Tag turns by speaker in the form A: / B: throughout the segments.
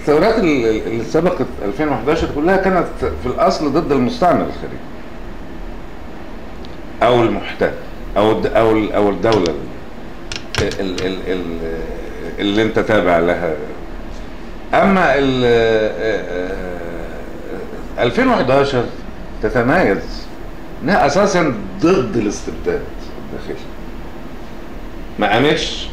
A: الثورات ال- ال- اللي سبقت 2011 كلها كانت في الاصل ضد المستعمر الخارجي او المحتل او الد- او ال- او الدوله ال- ال- ال- ال- اللي انت تابع لها اما ال 2011 تتميز انها اساسا ضد الاستبداد الداخلي ما قامتش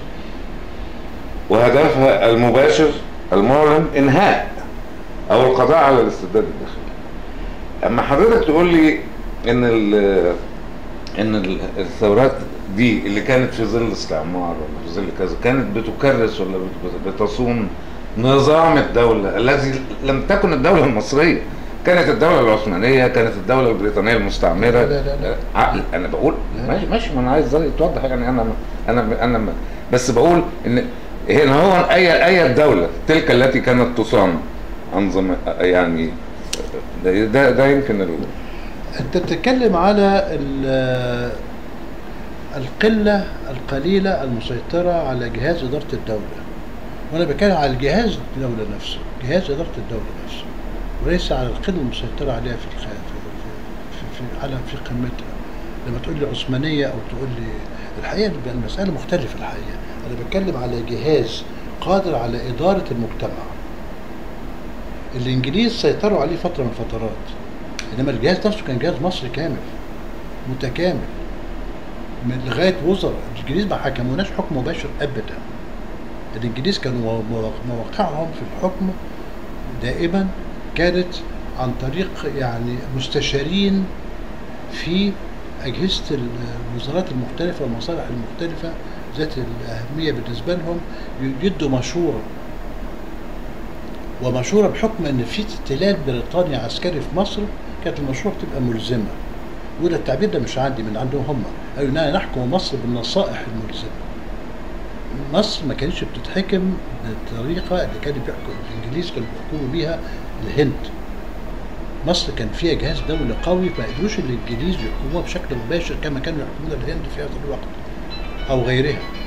A: وهدفها المباشر المعلن انهاء او القضاء على الاستبداد الداخلي اما حضرتك تقول لي ان ال ان ال- الثورات دي اللي كانت في ظل استعمار ولا في ظل كذا كانت بتكرس ولا بت- بتصون نظام الدولة الذي لم تكن الدولة المصرية كانت الدولة العثمانية كانت الدولة البريطانية المستعمرة
B: لا، لا، لا.
A: عقل انا بقول
B: لا.
A: ماشي ماشي ما انا عايز توضح يعني انا انا انا بس بقول ان هنا هو اي اي الدولة تلك التي كانت تصان انظمة يعني ده ده, ده يمكن ال...
B: انت بتتكلم على ال- القلة القليلة المسيطرة على جهاز إدارة الدولة وأنا بتكلم على الجهاز الدولة نفسه جهاز إدارة الدولة نفسه وليس على القلة المسيطرة عليها في الخ... في, في, في, على في قمتها لما تقول لي عثمانية أو تقول لي الحقيقة بيبقى المسألة مختلفة الحقيقة أنا بتكلم على جهاز قادر على إدارة المجتمع الإنجليز سيطروا عليه فترة من الفترات انما الجهاز نفسه كان جهاز مصري كامل متكامل من لغايه وزراء الانجليز ما حكموناش حكم مباشر ابدا الانجليز كانوا مو- مواقعهم في الحكم دائما كانت عن طريق يعني مستشارين في اجهزه الوزارات المختلفه والمصالح المختلفه ذات الاهميه بالنسبه لهم يدوا مشوره ومشوره بحكم ان في احتلال بريطاني عسكري في مصر كانت المشوره بتبقى ملزمه وده التعبير ده مش عندي من عندهم هم قالوا اننا نحكم مصر بالنصائح الملزمه مصر ما كانتش بتتحكم بالطريقه اللي كانوا بيحكموا الانجليز كانوا بيحكموا بيها الهند مصر كان فيها جهاز دولي قوي ما قدروش الانجليز يحكموها بشكل مباشر كما كانوا يحكمون الهند في هذا الوقت او غيرها